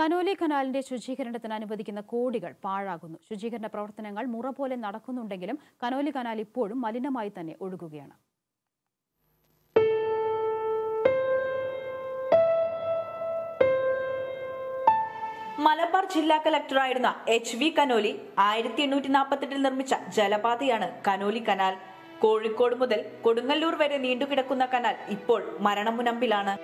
Conolly കനാലിന്റെ ശുചീകരണത്തിന് അനുവദിക്കുന്ന കോടികൾ പാഴാകുന്നു ശുചീകരണ പ്രവർത്തനങ്ങൾ മുറ പോലെ നടക്കുന്നുണ്ടെങ്കിലും കനോലി കനാൽ ഇപ്പോഴും മലിനമായി തന്നെ ഒഴുകുകയാണ് മലബാർ ജില്ലാ കലക്ടറായിരുന്ന എച്ച് വി കനോലി ആയിരത്തി എണ്ണൂറ്റി നാൽപ്പത്തെട്ടിൽ നിർമ്മിച്ച ജലപാതയാണ് കനോലി കനാൽ കോഴിക്കോട് മുതൽ കൊടുങ്ങല്ലൂർ വരെ നീണ്ടുകിടക്കുന്ന കനാൽ ഇപ്പോൾ മരണമുനമ്പിലാണ്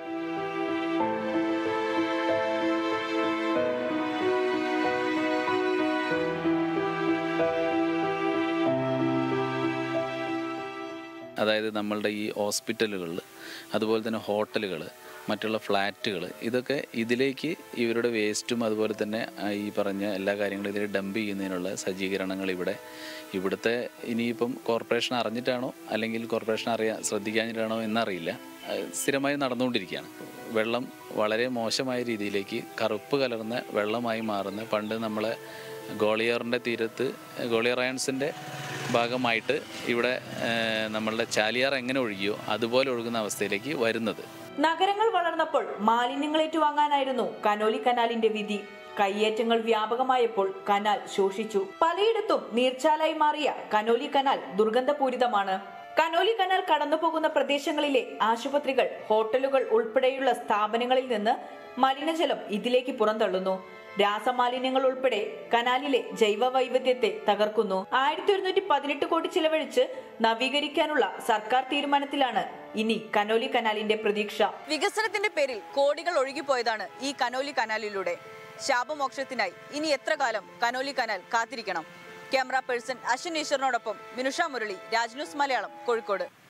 അതായത് നമ്മളുടെ ഈ ഹോസ്പിറ്റലുകളിൽ അതുപോലെ തന്നെ ഹോട്ടലുകൾ മറ്റുള്ള ഫ്ലാറ്റുകൾ ഇതൊക്കെ ഇതിലേക്ക് ഇവരുടെ വേസ്റ്റും അതുപോലെ തന്നെ ആ, ഈ പറഞ്ഞ എല്ലാ കാര്യങ്ങളും ഇതിൽ ഡംപ് ചെയ്യുന്നതിനുള്ള സജ്ജീകരണങ്ങൾ ഇവിടെ ഇവിടുത്തെ ഇനിയിപ്പം കോർപ്പറേഷൻ അറിഞ്ഞിട്ടാണോ അല്ലെങ്കിൽ കോർപ്പറേഷൻ അറിയാൻ ശ്രദ്ധിക്കാഞ്ഞിട്ടാണോ എന്നറിയില്ല ആ, സ്ഥിരമായി നടന്നുകൊണ്ടിരിക്കുകയാണ് വെള്ളം വളരെ മോശമായ രീതിയിലേക്ക് കറുപ്പ് കലർന്ന വെള്ളമായി മാറുന്ന പണ്ട് നമ്മളെ ഗോളിയറിൻ്റെ തീരത്ത് ഗോളിയർ അയൺസിൻ്റെ ഭാഗമായിട്ട് ഇവിടെ ഏഹ്, നമ്മളുടെ ചാലിയാർ എങ്ങനെ ഒഴുകിയോ അതുപോലെ ഒഴുകുന്ന അവസ്ഥയിലേക്ക് വരുന്നത് നഗരങ്ങൾ വളർന്നപ്പോൾ മാലിന്യങ്ങൾ ഏറ്റുവാങ്ങാനായിരുന്നു കനോലി കനാലിന്റെ വിധി കയ്യേറ്റങ്ങൾ വ്യാപകമായപ്പോൾ കനാൽ ശോഷിച്ചു പലയിടത്തും നീർച്ചാലായി മാറിയ കനോലി കനാൽ ദുർഗന്ധപൂരിതമാണ് കനോലി കനാൽ കടന്നുപോകുന്ന പ്രദേശങ്ങളിലെ ആശുപത്രികൾ ഹോട്ടലുകൾ ഉൾപ്പെടെയുള്ള സ്ഥാപനങ്ങളിൽ നിന്ന് മലിനജലം ഇതിലേക്ക് പുറന്തള്ളുന്നു രാസമാലിന്യങ്ങൾ ഉൾപ്പെടെ കനാലിലെ ജൈവ വൈവിധ്യത്തെ തകർക്കുന്നു ആയിരത്തി ഒരുന്നൂറ്റി പതിനെട്ട് കോടി ചിലവഴിച്ച് നവീകരിക്കാനുള്ള സർക്കാർ തീരുമാനത്തിലാണ് ഇനി കനോലി കനാലിന്റെ പ്രതീക്ഷ വികസനത്തിന്റെ പേരിൽ കോടികൾ ഒഴുകിപ്പോയതാണ് ഈ കനോലി കനാലിലൂടെ ശാപമോക്ഷത്തിനായി ഇനി എത്ര കാലം കനോലി കനാൽ കാത്തിരിക്കണം ക്യാമറ പേഴ്സൺ അശ്വിൻ ഈശ്വറിനോടൊപ്പം മിനുഷ മുരളി രാജ് ന്യൂസ് മലയാളം കോഴിക്കോട്